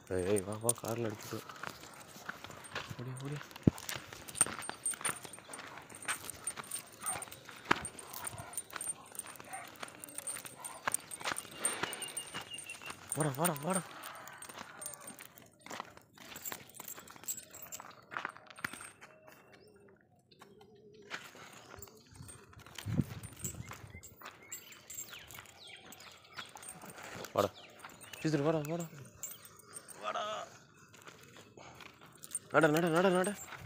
ஏய் வா வா காரில் அடிச்சுட்டு ஓடி ஓடி வாடா வாடா வாடா வாடா டீச்சர் வாடா வாடா வாடா நட நட நட நட